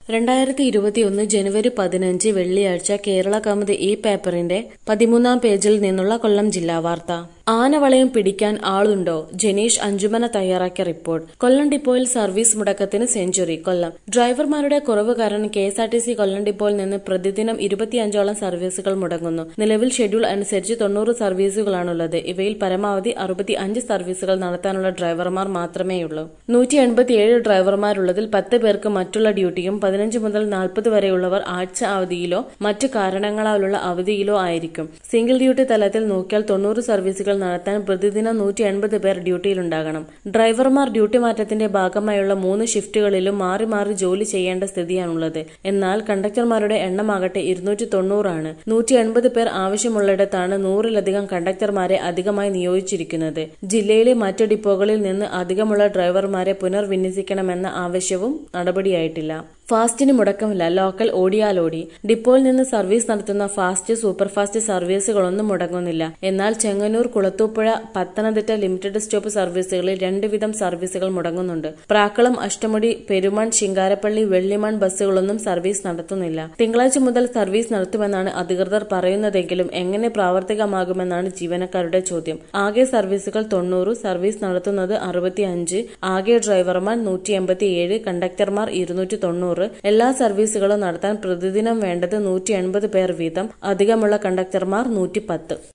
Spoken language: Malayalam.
രണ്ടായിരത്തി ഇരുപത്തിയൊന്ന് ജനുവരി പതിനഞ്ച് വെള്ളിയാഴ്ച കേരള കൗമുദി ഈ പേപ്പറിന്റെ പതിമൂന്നാം പേജിൽ നിന്നുള്ള കൊല്ലം ജില്ലാ വാർത്ത ആനവളയം പിടിക്കാൻ ആളുണ്ടോ ജനീഷ് അഞ്ചുമന തയ്യാറാക്കിയ റിപ്പോർട്ട് കൊല്ലം ഡിപ്പോയിൽ സർവീസ് മുടക്കത്തിന് സെഞ്ചുറി കൊല്ലം ഡ്രൈവർമാരുടെ കുറവ് കാരണം K S R T C Kollam ഡിപ്പോയിൽ നിന്ന് പ്രതിദിനം ഇരുപത്തിയഞ്ചോളം സർവീസുകൾ മുടങ്ങുന്നു നിലവിൽ ഷെഡ്യൂൾ അനുസരിച്ച് തൊണ്ണൂറ് സർവീസുകളാണുള്ളത് ഇവയിൽ പരമാവധി അറുപത്തി അഞ്ച് സർവീസുകൾ നടത്താനുള്ള ഡ്രൈവർമാർ മാത്രമേയുള്ളൂ നൂറ്റി എൺപത്തിയേഴ് ഡ്രൈവർമാരുള്ളതിൽ പത്ത് പേർക്ക് മറ്റുള്ള ഡ്യൂട്ടിയും പതിനഞ്ച് മുതൽ നാൽപ്പത് വരെയുള്ളവർ ആഴ്ച അവധിയിലോ മറ്റു കാരണങ്ങളാലുള്ള അവധിയിലോ ആയിരിക്കും സിംഗിൾ ഡ്യൂട്ടി തലത്തിൽ നോക്കിയാൽ തൊണ്ണൂറ് സർവീസുകൾ നടത്താൻ പ്രതിദിനം നൂറ്റി എൺപത് പേർ ഡ്യൂട്ടിയിലുണ്ടാകണം ഡ്രൈവർമാർ ഡ്യൂട്ടി മാറ്റത്തിന്റെ ഭാഗമായുള്ള മൂന്ന് ഷിഫ്റ്റുകളിലും മാറി മാറി ജോലി ചെയ്യേണ്ട സ്ഥിതിയാണുള്ളത് എന്നാൽ കണ്ടക്ടർമാരുടെ എണ്ണമാകട്ടെ ഇരുന്നൂറ്റി തൊണ്ണൂറാണ് നൂറ്റി എൺപത് പേർ ആവശ്യമുള്ളിടത്താണ് നൂറിലധികം കണ്ടക്ടർമാരെ അധികമായി നിയോഗിച്ചിരിക്കുന്നത് ജില്ലയിലെ മറ്റു ഡിപ്പോകളിൽ നിന്ന് അധികമുള്ള ഡ്രൈവർമാരെ പുനർവിന്യസിക്കണമെന്ന ആവശ്യവും നടപടിയായിട്ടില്ല ഫാസ്റ്റിന് മുടക്കമില്ല ലോക്കൽ ഓടിയാലോടി ഡിപ്പോയിൽ നിന്ന് സർവീസ് നടത്തുന്ന ഫാസ്റ്റ് സൂപ്പർഫാസ്റ്റ് സർവീസുകളൊന്നും മുടങ്ങുന്നില്ല എന്നാൽ ചെങ്ങന്നൂർ കുളത്തൂപ്പുഴ പത്തനംതിട്ട ലിമിറ്റഡ് സ്റ്റോപ്പ് സർവീസുകളിൽ രണ്ട് വിധം സർവീസുകൾ മുടങ്ങുന്നുണ്ട് പ്രാക്കളം അഷ്ടമുടി പെരുമൺ ശിങ്കാരപ്പള്ളി വെള്ളിമൺ ബസ്സുകളൊന്നും സർവീസ് നടത്തുന്നില്ല തിങ്കളാഴ്ച മുതൽ സർവീസ് നടത്തുമെന്നാണ് അധികൃതർ പറയുന്നതെങ്കിലും എങ്ങനെ പ്രാവർത്തികമാകുമെന്നാണ് ജീവനക്കാരുടെ ചോദ്യം ആകെ സർവീസുകൾ തൊണ്ണൂറ് സർവീസ് നടത്തുന്നത് അറുപത്തിയഞ്ച് ആകെ ഡ്രൈവർമാർ നൂറ്റി എൺപത്തിയേഴ് കണ്ടക്ടർമാർ ഇരുന്നൂറ്റി തൊണ്ണൂറ് എല്ലാ സർവീസുകളും നടത്താൻ പ്രതിദിനം വേണ്ടത് നൂറ്റി എൺപത് പേർ വീതം അധികമുള്ള കണ്ടക്ടർമാർ നൂറ്റി പത്ത്